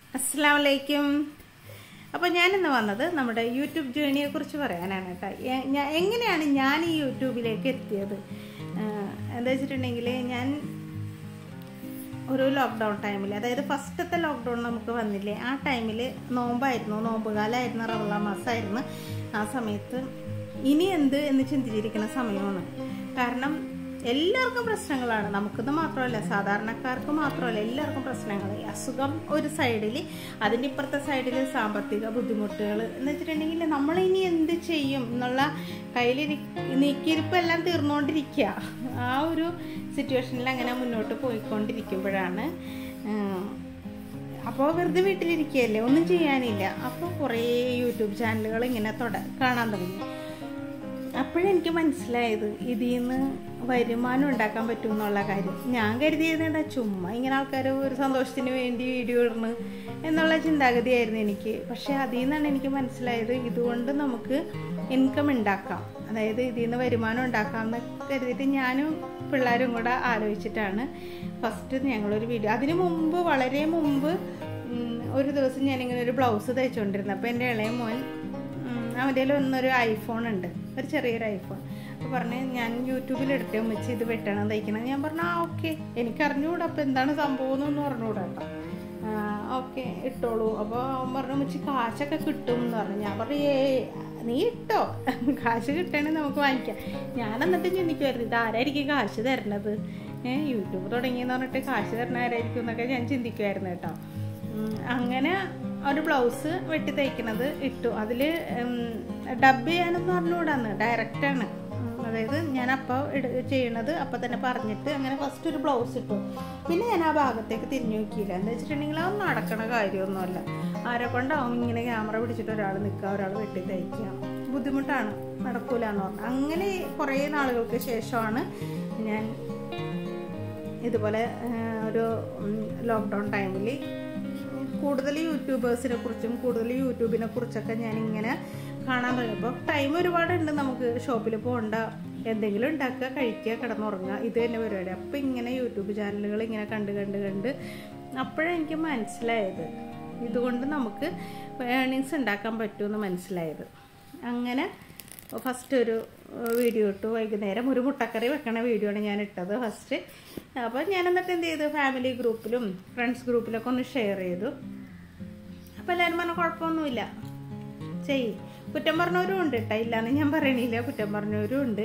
അസ്സാം വലൈക്കും അപ്പോൾ ഞാനിന്ന് വന്നത് നമ്മുടെ യൂട്യൂബ് ജേണിയെ കുറിച്ച് പറയാനാണ് കേട്ടോ എ- ഞാ- എങ്ങനെയാണ് ഞാൻ ഈ യൂട്യൂബിലേക്ക് എത്തിയത് ആഹ് എന്താ വെച്ചിട്ടുണ്ടെങ്കിൽ ഞാൻ ഒരു ലോക്ക്ഡൗൺ ടൈമിൽ അതായത് ഫസ്റ്റത്തെ ലോക്ക്ഡൗൺ നമുക്ക് വന്നില്ലേ ആ ടൈമിൽ നോമ്പായിരുന്നു നോമ്പ് കാലമായിരുന്നു റമള മാസമായിരുന്നു ആ സമയത്ത് ഇനി എന്ത് എന്ന് ചിന്തിച്ചിരിക്കുന്ന സമയമാണ് കാരണം എല്ലാവർക്കും പ്രശ്നങ്ങളാണ് നമുക്കിത് മാത്രമല്ല സാധാരണക്കാർക്ക് മാത്രമല്ല എല്ലാവർക്കും പ്രശ്നങ്ങൾ ഈ അസുഖം ഒരു സൈഡിൽ അതിൻ്റെ ഇപ്പുറത്തെ സൈഡിൽ സാമ്പത്തിക ബുദ്ധിമുട്ടുകൾ എന്ന് വെച്ചിട്ടുണ്ടെങ്കിൽ നമ്മൾ ഇനി എന്ത് ചെയ്യും എന്നുള്ള കയ്യിൽ നീക്കിയിരിപ്പ് എല്ലാം തീർന്നുകൊണ്ടിരിക്കുക ആ ഒരു സിറ്റുവേഷനിൽ അങ്ങനെ മുന്നോട്ട് പോയിക്കൊണ്ടിരിക്കുമ്പോഴാണ് അപ്പോൾ വെറുതെ വീട്ടിലിരിക്കുകയല്ലേ ഒന്നും ചെയ്യാനില്ല അപ്പോൾ കുറേ യൂട്യൂബ് ചാനലുകൾ ഇങ്ങനെ തുട കാണാൻ തുടങ്ങി അപ്പോഴെനിക്ക് മനസ്സിലായത് ഇതിൽ നിന്ന് വരുമാനം ഉണ്ടാക്കാൻ പറ്റും എന്നുള്ള കാര്യം ഞാൻ കരുതിയത് എന്താ ചുമ്മാ ഇങ്ങനെ ആൾക്കാർ ഒരു സന്തോഷത്തിന് വേണ്ടി വീഡിയോ ഇടുന്നു എന്നുള്ള ചിന്താഗതിയായിരുന്നു എനിക്ക് പക്ഷേ അതിൽ നിന്നാണ് എനിക്ക് മനസ്സിലായത് ഇതുകൊണ്ട് നമുക്ക് ഇൻകം ഉണ്ടാക്കാം അതായത് ഇതിൽ നിന്ന് വരുമാനം ഉണ്ടാക്കാം എന്ന് കരുതിയിട്ട് ഞാനും പിള്ളേരും കൂടെ ആലോചിച്ചിട്ടാണ് ഫസ്റ്റ് ഞങ്ങളൊരു വീഡിയോ അതിന് മുമ്പ് വളരെ മുമ്പ് ഉം, ഒരു ദിവസം ഞാനിങ്ങനെ ഒരു ബ്ലൗസ് തയ്ച്ചുകൊണ്ടിരുന്നു അപ്പോൾ എൻ്റെ ഇളയ മോൻ ഉം, അവൻ്റെ കയ്യിൽ ഒന്നൊരു ഐഫോൺ ഉണ്ട് ഒരു ചെറിയൊരു ഐഫോൺ അപ്പോൾ പറഞ്ഞ് ഞാൻ യൂട്യൂബിൽ എടുത്തേ വെച്ച് ഇത് വെട്ടണം തയ്ക്കണം ഞാൻ പറഞ്ഞു ആ ഓക്കെ എനിക്ക് അറിഞ്ഞുകൂടാ അപ്പോൾ എന്താണ് സംഭവം എന്നൊന്നും അറിഞ്ഞുകൂടാ കേട്ടോ ഓക്കെ ഇട്ടോളൂ അപ്പോൾ അവൻ പറഞ്ഞു വെച്ച് കാശൊക്കെ കിട്ടും എന്ന് പറഞ്ഞു ഞാൻ പറഞ്ഞു ഏ നീ ഇട്ടോ കാശ് കിട്ടണമെങ്കിൽ നമുക്ക് വാങ്ങിക്കാം ഞാൻ എന്നിട്ട് ചിന്തിക്കുമായിരുന്നു ഇത് ആരായിരിക്കും കാശ് തരണത് ഏഹ് യൂട്യൂബ് തുടങ്ങിയെന്ന് പറഞ്ഞിട്ട് കാശ് തരണ ആരായിരിക്കും എന്നൊക്കെ ഞാൻ ചിന്തിക്കുമായിരുന്നു കേട്ടോ ഉം, അങ്ങനെ ഒരു ബ്ലൗസ് വെട്ടി തയ്ക്കണത് ഇട്ടു അതിൽ ഡബ് ചെയ്യാനെന്ന് പറഞ്ഞുകൂടാന്ന് ഡയറക്റ്റാണ് അതായത് ഞാൻ അപ്പോൾ ചെയ്യണത് അപ്പം തന്നെ പറഞ്ഞിട്ട് അങ്ങനെ ഫസ്റ്റ് ഒരു ബ്ലൗസ് ഇട്ടു പിന്നെ ഞാൻ ആ ഭാഗത്തേക്ക് തിരിഞ്ഞു നോക്കിയില്ല എന്താ വെച്ചിട്ടുണ്ടെങ്കിൽ അത് നടക്കണ കാര്യമൊന്നുമല്ല ആരെ കൊണ്ടാവും ഇങ്ങനെ ക്യാമറ പിടിച്ചിട്ട് ഒരാൾ നിൽക്കുക ഒരാൾ വെട്ടി തയ്ക്കുക ബുദ്ധിമുട്ടാണ് നടക്കൂല എന്ന് പറഞ്ഞു അങ്ങനെ കുറേ നാളുകൾക്ക് ശേഷമാണ് ഞാൻ ഇതുപോലെ ആ, ഒരു ലോക്ക്ഡൗൺ ടൈമിൽ കൂടുതൽ യൂട്യൂബേഴ്സിനെ കുറിച്ചും കൂടുതൽ യൂട്യൂബിനെ കുറിച്ചൊക്കെ ഞാൻ ഇങ്ങനെ കാണാൻ തുടങ്ങിയപ്പോൾ ടൈം ഒരുപാടുണ്ട് നമുക്ക് ഷോപ്പിൽ പോകണ്ട എന്തെങ്കിലും ഉണ്ടാക്കുക കഴിക്കുക കിടന്നുറങ്ങുക ഇത് തന്നെ പരിപാടി അപ്പം ഇങ്ങനെ യൂട്യൂബ് ചാനലുകൾ ഇങ്ങനെ കണ്ട് കണ്ട് കണ്ട് അപ്പോഴെനിക്ക് മനസ്സിലായത് ഇതുകൊണ്ട് നമുക്ക് ഏണിങ്സ് ഉണ്ടാക്കാൻ പറ്റുമെന്ന് മനസ്സിലായത് അങ്ങനെ ഫസ്റ്റ് ഒരു വീഡിയോ ഇട്ടു വൈകുന്നേരം ഒരു മുട്ടക്കറി വെക്കണ വീഡിയോ ആണ് ഞാൻ ഇട്ടത് ഫസ്റ്റ് അപ്പോൾ ഞാൻ എന്നിട്ട് എന്ത് ചെയ്തു ഫാമിലി ഗ്രൂപ്പിലും ഫ്രണ്ട്സ് ഗ്രൂപ്പിലൊക്കെ ഒന്ന് ഷെയർ ചെയ്തു അപ്പോൾ എല്ലാവരും പറഞ്ഞ കുഴപ്പമൊന്നുമില്ല ചെയ് കുറ്റം പറഞ്ഞവരും ഉണ്ട് കേട്ടോ ഇല്ലാന്ന് ഞാൻ പറയണില്ല കുറ്റം പറഞ്ഞവരും ഉണ്ട്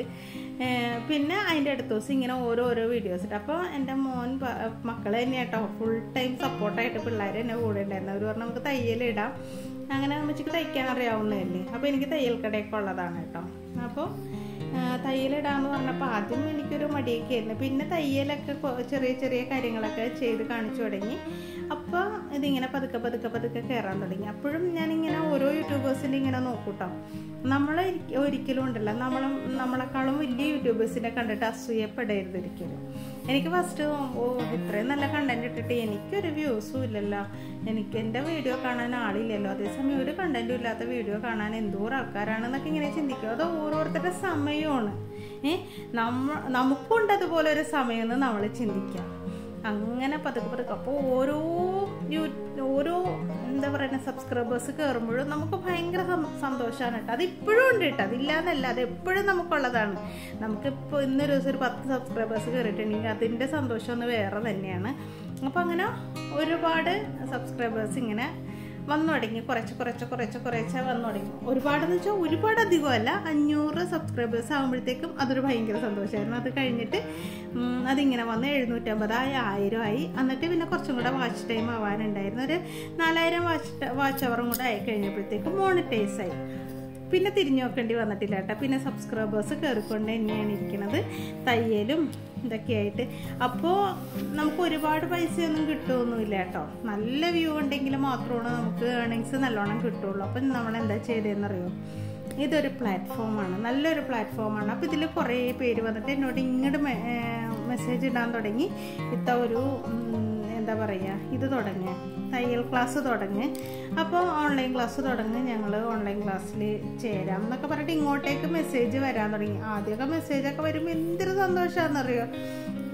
ഏർ പിന്നെ അതിൻ്റെ അടുത്ത ദിവസം ഇങ്ങനെ ഓരോരോ വീഡിയോസ് ഇട്ട് അപ്പോൾ എൻ്റെ മോൻ പ- മക്കള് തന്നെ കേട്ടോ ഫുൾ ടൈം സപ്പോർട്ടായിട്ട് പിള്ളേർ എന്നെ കൂടെ ഉണ്ടായിരുന്നു അവർ പറഞ്ഞു നമുക്ക് തയ്യലിടാം അങ്ങനെ അമ്മച്ചിക്ക് തയ്ക്കാൻ അറിയാവുന്നതല്ലേ അപ്പോൾ എനിക്ക് തയ്യൽ കടയൊക്കെ ഉള്ളതാണ് കേട്ടോ അപ്പോൾ തയ്യലിടാന്ന് പറഞ്ഞപ്പോൾ ആദ്യം എനിക്കൊരു മടിയൊക്കെ ആയിരുന്നു പിന്നെ തയ്യലൊക്കെ കൊ- ചെറിയ ചെറിയ കാര്യങ്ങളൊക്കെ ചെയ്ത് കാണിച്ചു തുടങ്ങി അപ്പോൾ ഇതിങ്ങനെ പതുക്കെ പതുക്കെ പതുക്കെ കയറാൻ തുടങ്ങി അപ്പോഴും ഞാനിങ്ങനെ ഓരോ യൂട്യൂബേഴ്സിൻ്റെ ഇങ്ങനെ നോക്കൂട്ടോ നമ്മൾ ഒരിക്കലും ഉണ്ടല്ലോ നമ്മൾ നമ്മളെക്കാളും വലിയ യൂട്യൂബേഴ്സിനെ കണ്ടിട്ട് അസൂയപ്പെടരുത് ഒരിക്കലും എനിക്ക് ഫസ്റ്റ് ഓ ഇത്രയും നല്ല കണ്ടന്റ് ഇട്ടിട്ട് എനിക്കൊരു വ്യൂസും ഇല്ലല്ലോ എനിക്ക് എൻ്റെ വീഡിയോ കാണാൻ ആളില്ലല്ലോ അതേസമയം ഒരു കണ്ടന്റും ഇല്ലാത്ത വീഡിയോ കാണാൻ എന്തോരം ആൾക്കാരാണെന്നൊക്കെ ഇങ്ങനെ ചിന്തിക്കും അത് ഓരോരുത്തരുടെ സമയമാണ് ഏ നമ്മ നമുക്കുണ്ട് അതുപോലെ ഒരു സമയമെന്ന് നമ്മൾ ചിന്തിക്കാം അങ്ങനെ പതുക്കെ പതുക്കെ അപ്പോൾ ഓരോ യൂ ഓരോ എന്താ പറയുക സബ്സ്ക്രൈബേഴ്സ് കയറുമ്പോഴും നമുക്ക് ഭയങ്കര സന്തോഷമാണ് കേട്ടോ അത് ഇപ്പോഴും ഉണ്ട് കേട്ടോ അതില്ലാന്നല്ല അത് എപ്പോഴും നമുക്കുള്ളതാണ് നമുക്കിപ്പോൾ ഇന്നൊരു ദിവസം ഒരു പത്ത് സബ്സ്ക്രൈബേഴ്സ് കയറിയിട്ടുണ്ടെങ്കിൽ അതിൻ്റെ സന്തോഷം ഒന്ന് വേറെ തന്നെയാണ് അപ്പോൾ അങ്ങനെ ഒരുപാട് സബ്സ്ക്രൈബേഴ്സ് ഇങ്ങനെ വന്നു തുടങ്ങി കുറച്ച് കുറച്ച് കുറച്ച് കുറച്ച് വന്നു തുടങ്ങി ഒരുപാടെന്ന് വെച്ചാൽ ഒരുപാട് അധികമല്ല അഞ്ഞൂറ് സബ്സ്ക്രൈബേഴ്സ് ആകുമ്പോഴത്തേക്കും അതൊരു ഭയങ്കര സന്തോഷമായിരുന്നു അത് കഴിഞ്ഞിട്ട് ഉം, അതിങ്ങനെ വന്ന് എഴുന്നൂറ്റമ്പതായി ആയിരമായി എന്നിട്ട് പിന്നെ കുറച്ചും കൂടെ വാച്ച് ടൈം ആവാനുണ്ടായിരുന്നു ഒരു നാലായിരം വാച്ച് വാച്ച് അവറും കൂടെ ആയി കഴിഞ്ഞപ്പോഴത്തേക്കും മോണിറ്റൈസ് ആയി പിന്നെ തിരിഞ്ഞു നോക്കേണ്ടി വന്നിട്ടില്ല കേട്ടോ പിന്നെ സബ്സ്ക്രൈബേഴ്സ് കയറിക്കൊണ്ട് തന്നെയാണ് ഇരിക്കുന്നത് തയ്യലും ഇതൊക്കെയായിട്ട് അപ്പോൾ നമുക്ക് ഒരുപാട് പൈസയൊന്നും കിട്ടുമൊന്നുമില്ല കേട്ടോ നല്ല വ്യൂ ഉണ്ടെങ്കിൽ മാത്രമാണ് നമുക്ക് ഏണിങ്സ് നല്ലോണം കിട്ടുള്ളൂ അപ്പം നമ്മൾ എന്താ ചെയ്തതെന്നറിയോ ഇതൊരു പ്ലാറ്റ്ഫോമാണ് നല്ലൊരു പ്ലാറ്റ്ഫോമാണ് അപ്പോൾ ഇതിൽ കുറേ പേര് വന്നിട്ട് എന്നോട് ഇങ്ങോട്ട് മെസ്സേജ് ഇടാൻ തുടങ്ങി ഇത്ത ഒരു ഉം, എന്താ പറയുക ഇത് തുടങ്ങുക തയ്യൽ ക്ലാസ് തുടങ്ങി അപ്പോൾ ഓൺലൈൻ ക്ലാസ് തുടങ്ങി ഞങ്ങൾ ഓൺലൈൻ ക്ലാസ്സിൽ ചേരാം എന്നൊക്കെ പറഞ്ഞിട്ട് ഇങ്ങോട്ടേക്ക് മെസ്സേജ് വരാൻ തുടങ്ങി ആദ്യമൊക്കെ മെസ്സേജൊക്കെ വരുമ്പോൾ എന്തൊരു സന്തോഷമാണെന്നറിയോ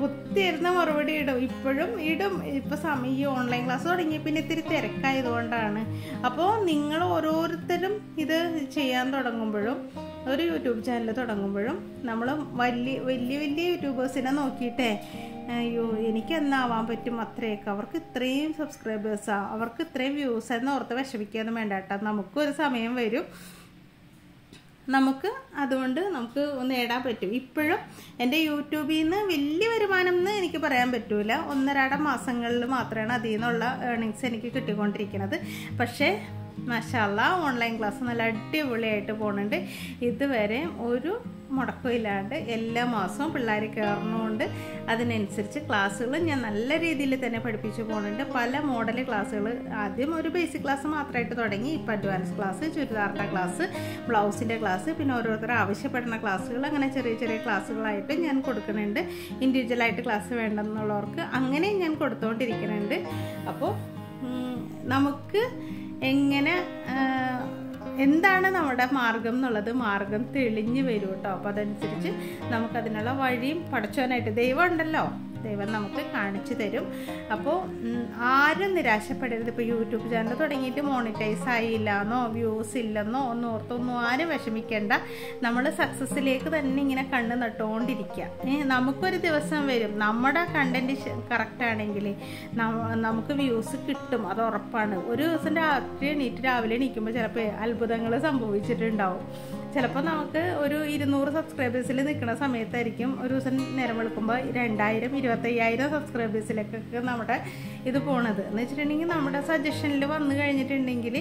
കുത്തിയിരുന്ന മറുപടി ഇടും ഇപ്പോഴും ഇടും ഇപ്പൊ സമയം ഈ ഓൺലൈൻ ക്ലാസ് തുടങ്ങി പിന്നെ ഇത്തിരി തിരക്കായതുകൊണ്ടാണ് അപ്പോൾ നിങ്ങൾ ഓരോരുത്തരും ഇത് ചെയ്യാൻ തുടങ്ങുമ്പോഴും ഒരു യൂട്യൂബ് ചാനൽ തുടങ്ങുമ്പോഴും നമ്മൾ വലിയ വലിയ വലിയ യൂട്യൂബേഴ്സിനെ നോക്കിയിട്ടേ അയ്യോ എനിക്ക് എന്നാവാൻ പറ്റും അത്രയൊക്കെ അവർക്ക് ഇത്രയും സബ്സ്ക്രൈബേഴ്സാ അവർക്ക് ഇത്രയും വ്യൂസ് എന്ന് ഓർത്ത് വിഷമിക്കുകയൊന്നും വേണ്ട കേട്ടോ നമുക്കൊരു സമയം വരും നമുക്ക് അതുകൊണ്ട് നമുക്ക് നേടാൻ പറ്റും ഇപ്പോഴും എൻ്റെ യൂട്യൂബിൽ നിന്ന് വലിയ വരുമാനം എന്ന് എനിക്ക് പറയാൻ പറ്റൂല ഒന്നരാട മാസങ്ങളിൽ മാത്രമാണ് അതിൽ നിന്നുള്ള ഏർണിങ്സ് എനിക്ക് കിട്ടിക്കൊണ്ടിരിക്കുന്നത് പക്ഷേ മഷാല്ല ഓൺലൈൻ ക്ലാസ് നല്ല അടിപൊളിയായിട്ട് പോകുന്നുണ്ട് ഇതുവരെ ഒരു മുടക്കമില്ലാണ്ട് എല്ലാ മാസവും പിള്ളേർ കയറുന്നതുകൊണ്ട് അതിനനുസരിച്ച് ക്ലാസ്സുകൾ ഞാൻ നല്ല രീതിയിൽ തന്നെ പഠിപ്പിച്ചു പോകുന്നുണ്ട് പല മോഡൽ ക്ലാസ്സുകൾ ആദ്യം ഒരു ബേസിക് ക്ലാസ് മാത്രമായിട്ട് തുടങ്ങി ഇപ്പം അഡ്വാൻസ് ക്ലാസ് ചുരിദാറിൻ്റെ ക്ലാസ് ബ്ലൗസിൻ്റെ ക്ലാസ് പിന്നെ ഓരോരുത്തർ ആവശ്യപ്പെടുന്ന ക്ലാസ്സുകൾ അങ്ങനെ ചെറിയ ചെറിയ ക്ലാസ്സുകളായിട്ട് ഞാൻ കൊടുക്കുന്നുണ്ട് ഇൻഡിവിജ്വലായിട്ട് ക്ലാസ് വേണ്ടെന്നുള്ളവർക്ക് അങ്ങനെ ഞാൻ കൊടുത്തുകൊണ്ടിരിക്കുന്നുണ്ട് അപ്പോൾ നമുക്ക് എങ്ങനെ എന്താണ് നമ്മുടെ മാർഗം എന്നുള്ളത് മാർഗം തെളിഞ്ഞു വരും കേട്ടോ അപ്പോൾ അതനുസരിച്ച് നമുക്കതിനുള്ള വഴിയും പഠിച്ചവനായിട്ട് ദൈവം ഉണ്ടല്ലോ ദൈവം നമുക്ക് കാണിച്ചു തരും അപ്പോൾ ആരും നിരാശപ്പെടരുത് ഇപ്പോൾ യൂട്യൂബ് ചാനൽ തുടങ്ങിയിട്ട് മോണിറ്റൈസ് ആയില്ല എന്നോ വ്യൂസ് ഇല്ലെന്നോ ഒന്നും ഓർത്തൊന്നും ആരും വിഷമിക്കേണ്ട നമ്മൾ സക്സസ്സിലേക്ക് തന്നെ ഇങ്ങനെ കണ്ണ് നട്ടുകൊണ്ടിരിക്കുക നമുക്കൊരു ദിവസം വരും നമ്മുടെ കണ്ടന്റ് കറക്റ്റ് ആണെങ്കിൽ നമുക്ക് വ്യൂസ് കിട്ടും അത് ഉറപ്പാണ് ഒരു ദിവസം രാത്രി എണീറ്റ് രാവിലെ എണീക്കുമ്പോൾ ചിലപ്പോൾ അത്ഭുതങ്ങൾ സംഭവിച്ചിട്ടുണ്ടാവും ചിലപ്പോൾ നമുക്ക് ഒരു ഇരുന്നൂറ് സബ്സ്ക്രൈബേഴ്സിൽ നിൽക്കുന്ന സമയത്തായിരിക്കും ഒരു ദിവസം നേരം വെളുക്കുമ്പോൾ രണ്ടായിരം ഇരുപത്തയ്യായിരം സബ്സ്ക്രൈബേഴ്സിലേക്കൊക്കെ നമ്മുടെ ഇത് പോണത് എന്ന് വെച്ചിട്ടുണ്ടെങ്കിൽ നമ്മുടെ സജഷനിൽ വന്നു കഴിഞ്ഞിട്ടുണ്ടെങ്കിൽ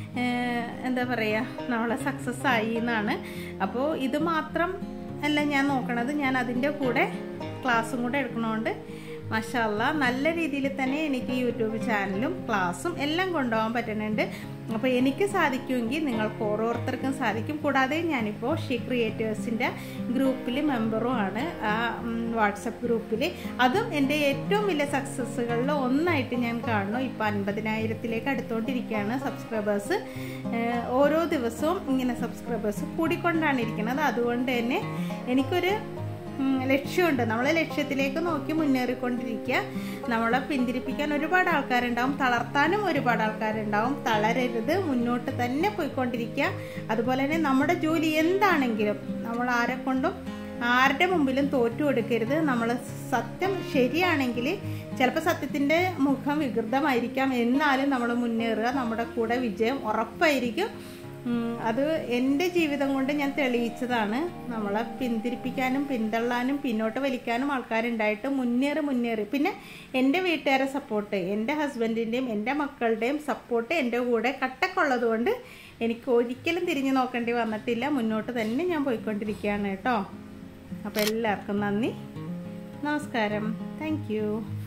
എന്താ പറയുക നമ്മളെ സക്സസ് ആയി എന്നാണ് അപ്പോൾ ഇത് മാത്രം അല്ല ഞാൻ നോക്കണത് ഞാൻ അതിൻ്റെ കൂടെ ക്ലാസ്സും കൂടെ എടുക്കണോണ്ട് മഷാല്ല നല്ല രീതിയിൽ തന്നെ എനിക്ക് യൂട്യൂബ് ചാനലും ക്ലാസ്സും എല്ലാം കൊണ്ടുപോകാൻ പറ്റുന്നുണ്ട് അപ്പോൾ എനിക്ക് സാധിക്കുമെങ്കിൽ നിങ്ങൾക്ക് ഓരോരുത്തർക്കും സാധിക്കും കൂടാതെ ഞാനിപ്പോൾ ഷീ ക്രിയേറ്റേഴ്സിൻ്റെ ഗ്രൂപ്പിൽ മെമ്പറും ആണ് ആ വാട്സപ്പ് ഗ്രൂപ്പിൽ അതും എൻ്റെ ഏറ്റവും വലിയ സക്സസ്സുകളിൽ ഒന്നായിട്ട് ഞാൻ കാണുന്നു ഇപ്പോൾ അൻപതിനായിരത്തിലേക്ക് അടുത്തുകൊണ്ടിരിക്കുകയാണ് സബ്സ്ക്രൈബേഴ്സ് ഓരോ ദിവസവും ഇങ്ങനെ സബ്സ്ക്രൈബേഴ്സ് കൂടിക്കൊണ്ടാണ് ഇരിക്കുന്നത് അതുകൊണ്ട് തന്നെ എനിക്കൊരു ലക്ഷ്യമുണ്ട് നമ്മൾ ലക്ഷ്യത്തിലേക്ക് നോക്കി മുന്നേറിക്കൊണ്ടിരിക്കുക നമ്മളെ പിന്തിരിപ്പിക്കാൻ ഒരുപാട് ആൾക്കാരുണ്ടാവും തളർത്താനും ഒരുപാട് ആൾക്കാരുണ്ടാവും തളരരുത് മുന്നോട്ട് തന്നെ പോയിക്കൊണ്ടിരിക്കുക അതുപോലെ തന്നെ നമ്മുടെ ജോലി എന്താണെങ്കിലും നമ്മൾ ആരെ കൊണ്ടും ആരുടെ മുമ്പിലും തോറ്റു കൊടുക്കരുത് നമ്മൾ സത്യം ശരിയാണെങ്കിൽ ചിലപ്പോൾ സത്യത്തിൻ്റെ മുഖം വികൃതമായിരിക്കാം എന്നാലും നമ്മൾ മുന്നേറുക നമ്മുടെ കൂടെ വിജയം ഉറപ്പായിരിക്കും അത് എൻ്റെ ജീവിതം കൊണ്ട് ഞാൻ തെളിയിച്ചതാണ് നമ്മളെ പിന്തിരിപ്പിക്കാനും പിന്തള്ളാനും പിന്നോട്ട് വലിക്കാനും ആൾക്കാരുണ്ടായിട്ട് മുന്നേറി മുന്നേറി പിന്നെ എൻ്റെ വീട്ടുകാരെ സപ്പോർട്ട് എൻ്റെ ഹസ്ബൻഡിൻ്റെയും എൻ്റെ മക്കളുടെയും സപ്പോർട്ട് എൻ്റെ കൂടെ കട്ടക്കുള്ളത് കൊണ്ട് എനിക്ക് ഒരിക്കലും തിരിഞ്ഞു നോക്കേണ്ടി വന്നിട്ടില്ല മുന്നോട്ട് തന്നെ ഞാൻ പോയിക്കൊണ്ടിരിക്കുകയാണ് കേട്ടോ അപ്പോൾ എല്ലാവർക്കും നന്ദി നമസ്കാരം താങ്ക്